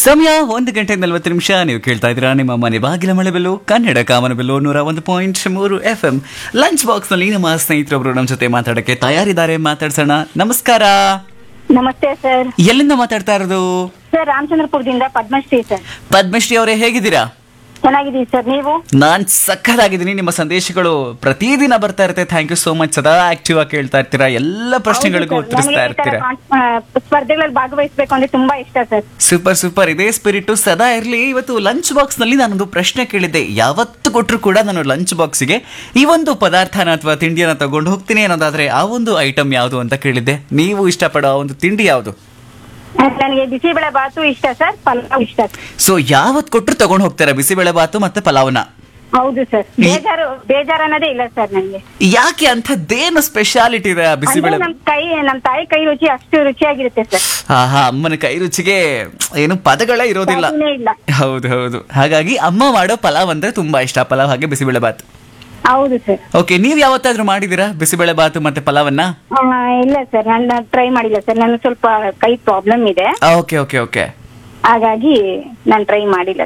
ಸಮಯ ಒಂದು ಗಂಟೆ ನಲವತ್ತು ನಿಮಿಷ ನೀವು ಕೇಳ್ತಾ ಇದ್ದೀರಾ ನಿಮ್ಮ ಮನೆ ಬಾಗಿಲ ಮಳೆ ಬೆಲ್ಲು ಕನ್ನಡ ಕಾಮನ ಬೆಲ್ಲು ನೂರ ಒಂದು ಪಾಯಿಂಟ್ ಮೂರು ಎಫ್ ಎಂ ಲಂಚ್ ಬಾಕ್ಸ್ ನಲ್ಲಿ ನಮ್ಮ ಸ್ನೇಹಿತರೊಬ್ರು ನಮ್ಮ ಜೊತೆ ಮಾತಾಡಕ್ಕೆ ತಯಾರಿದ್ದಾರೆ ಮಾತಾಡ್ಸೋಣ ನಮಸ್ಕಾರ ನಮಸ್ತೆ ಸರ್ ಎಲ್ಲಿಂದ ಮಾತಾಡ್ತಾ ಇರೋದು ಸರ್ ರಾಮಚಂದ್ರಪುರದಿಂದ ಪದ್ಮಶ್ರೀ ಸರ್ ಪದ್ಮಶ್ರೀ ಅವರೇ ಹೇಗಿದ್ದೀರಾ ಚೆನ್ನಾಗಿದ್ದೀವಿ ಸರ್ ನೀವು ನಾನ್ ಸಕ್ಕದಾಗಿದ್ದೀನಿ ನಿಮ್ಮ ಸಂದೇಶಗಳು ಪ್ರತಿದಿನ ಬರ್ತಾ ಇರುತ್ತೆ ಥ್ಯಾಂಕ್ ಯು ಸೋ ಮಚ್ ಸದಾ ಆಕ್ಟಿವ್ ಆಗಿ ಕೇಳ್ತಾ ಇರ್ತೀರಾ ಎಲ್ಲ ಪ್ರಶ್ನೆಗಳಿಗೂ ಹೌದು ಸರ್, ಉತ್ತರಿಸ್ತಾ ನನಗೆ ಈ ತರ ಇರ್ತೀರಾ ಕಾನ್- ಆ, ಸ್ಪರ್ಧೆಗಳಲ್ಲಿ ಭಾಗವಹಿಸಬೇಕು ಅಂದ್ರೆ ತುಂಬಾ ಇಷ್ಟ ಸರ್ ಸೂಪರ್ ಸೂಪರ್ ಇದೇ ಸ್ಪಿರಿಟ್ ಸದಾ ಇರಲಿ ಇವತ್ತು ಲಂಚ್ ಬಾಕ್ಸ್ ನಲ್ಲಿ ನಾನೊಂದು ಪ್ರಶ್ನೆ ಕೇಳಿದ್ದೆ ಯಾವತ್ತು ಕೊಟ್ಟರು ಕೂಡ ನಾನು ಲಂಚ್ ಬಾಕ್ಸಿಗೆ ಈ ಒಂದು ಪದಾರ್ಥನ ಅಥವಾ ತಿಂಡಿಯನ್ನ ತಗೊಂಡು ಹೋಗ್ತೀನಿ ಅನ್ನೋದಾದ್ರೆ ಆ ಒಂದು ಐಟಮ್ ಯಾವುದು ಅಂತ ಕೇಳಿದ್ದೆ ನೀವು ಇಷ್ಟಪಡೋ ಆ ಒಂದು ತಿಂಡಿ ಯಾವುದು ನನಗೆ ಬಿಸಿಬೇಳೆ ಬಾತು ಇಷ್ಟ ಸರ್ ಪಲಾವ್ ಇಷ್ಟ ಸರ್. ಸೊ ಯಾವತ್ ಕೊಟ್ಟರು ತಗೊಂಡು ಹೋಗ್ತಾರೆ ಬಿಸಿಬೇಳೆ ಬಾತು ಮತ್ತೆ ಪಲಾವ್ನ ಹೌದು ಸರ್ ಬೇಜಾರು ಬೇಜಾರು ಅನ್ನೋದೇ ಇಲ್ಲ ಸರ್ ನನಗೆ ಯಾಕೆ ಅಂಥದ್ದೇನು ಸ್ಪೆಷಾಲಿಟಿ ಇದೆ ಆ ಬಿಸಿಬೇಳೆ ನಮ್ ಕೈ ನಮ್ ತಾಯಿ ಕೈ ರುಚಿ ಅಷ್ಟು ರುಚಿಯಾಗಿರುತ್ತೆ ಸರ್ ಆಹಾ ಅಮ್ಮನ ಕೈ ರುಚಿಗೆ ಏನು ಪದಗಳೇ ಇರೋದಿಲ್ಲ ಸಾಟಿನೇ ಇಲ್ಲ ಹೌದು ಹೌದು ಹಾಗಾಗಿ ಅಮ್ಮ ಮಾಡೋ ಪಲಾವ್ ಅಂದ್ರೆ ತುಂಬಾ ಇಷ್ಟ ಪಲಾವ್ ಹಾಗೆ ಬಿಸಿಬೇಳೆ ಬಾತ್ ಹೌದು ಸರ್ ಓಕೆ ನೀವ್ ಯಾವತ್ತಾದ್ರೂ ಮಾಡಿದೀರಾ ಬಿಸಿಬೇಳೆ ಬಾತು ಮತ್ತೆ ಪಲಾವನ್ನ ಆ, ಇಲ್ಲ ಸರ್ ನಾನು ಟ್ರೈ ಮಾಡಿಲ್ಲ ಸರ್ ನನ್ನ ಸ್ವಲ್ಪ ಕೈ ಪ್ರಾಬ್ಲಮ್ ಇದೆ ಓಕೆ ಓಕೆ ಓಕೆ ಹಾಗಾಗಿ ನಾನು ಟ್ರೈ ಮಾಡಿಲ್ಲ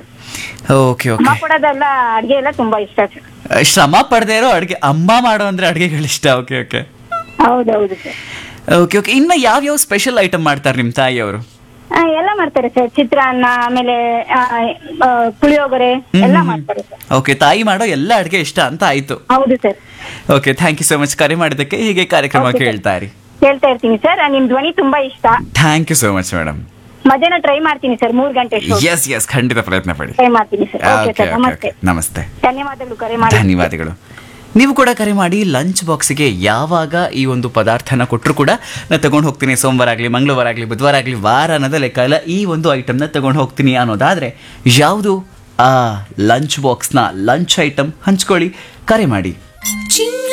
ಓಕೆ ಅಮ್ಮ ಓಕೆ ಕೊಡೋದೆಲ್ಲ ಅಡ್ಗೆ ಎಲ್ಲ ತುಂಬಾ ಇಷ್ಟ ಸರ್ ಶ್ರಮ ಪಡದೇ ಇರೋ ಅಡ್ಗೆ ಅಮ್ಮ ಮಾಡೋ ಅಂದ್ರೆ ಅಡ್ಗೆಗಳಿಷ್ಟ ಓಕೆ ಓಕೆ ಹೌದೌದು ಸರ್ ಓಕೆ ಓಕೆ ಇನ್ನ ಯಾವ್ಯಾವ ಸ್ಪೆಷಲ್ ಐಟಮ್ ಮಾಡ್ತಾರೆ ನಿಮ್ ತಾಯಿಯವರು ಆ, ಎಲ್ಲ ಮಾಡ್ತಾರೆ ಸರ್ ಚಿತ್ರಾನ್ನ ಆಮೇಲೆ ಆ, ಆ, ಪುಳಿಯೋಗರೆ ಎಲ್ಲ ಮಾಡ್ತಾರೆ ಸರ್ ಓಕೆ ತಾಯಿ ಮಾಡೋ ಎಲ್ಲ ಅಡ್ಗೆ ಇಷ್ಟ ಅಂತ ಆಯ್ತು ಹೌದು sir okay thank you so much ಕರೆ ಮಾಡಿದ್ದಕ್ಕೆ ಹೀಗೆ ಕಾರ್ಯಕ್ರಮ Okay, sir. ಕೇಳ್ತಾ ಇರಿ ಕೇಳ್ತಾ ಇರ್ತೀನಿ ಸರ್ ನಿಮ್ ಧ್ವನಿ ತುಂಬಾ ಇಷ್ಟ thank you so much madam ಮಧ್ಯಾಹ್ನ ಟ್ರೈ ಮಾಡ್ತೀನಿ ಸರ್ ಮೂರ್ ಗಂಟೆ ಎಸ್ ಎಸ್ ಖಂಡಿತ ಪ್ರಯತ್ನ ಪಡಿ ಟ್ರೈ ಮಾಡ್ತೀನಿ ಸರ್ ಓಕೆ ಓಕೆ ಸರ್ ನಮಸ್ತೆ ಓಕೆ ನಮಸ್ತೆ ಧನ್ಯವಾದಗಳು ಕರೆ ಮಾಡಿ ಧನ್ಯವಾದಗಳು ನೀವು ಕೂಡ ಕರೆ ಮಾಡಿ ಲಂಚ್ ಬಾಕ್ಸಿಗೆ ಯಾವಾಗ ಈ ಒಂದು ಪದಾರ್ಥನ ಕೊಟ್ಟರು ಕೂಡ ನಾನು ತಗೊಂಡು ಹೋಗ್ತೀನಿ ಸೋಮವಾರ ಆಗಲಿ ಮಂಗಳವಾರ ಆಗಲಿ ಬುಧವಾರ ಆಗಲಿ ವಾರ ಅನ್ನೋದೇ ಲೆಕ್ಕ ಇಲ್ಲ ಈ ಒಂದು ಐಟಮ್ನ ತಗೊಂಡು ಹೋಗ್ತೀನಿ ಅನ್ನೋದಾದರೆ ಯಾವುದು ಆ ಲಂಚ್ ಬಾಕ್ಸ್ನ ಲಂಚ್ ಐಟಮ್ ಹಂಚ್ಕೊಳ್ಳಿ ಕರೆ ಮಾಡಿ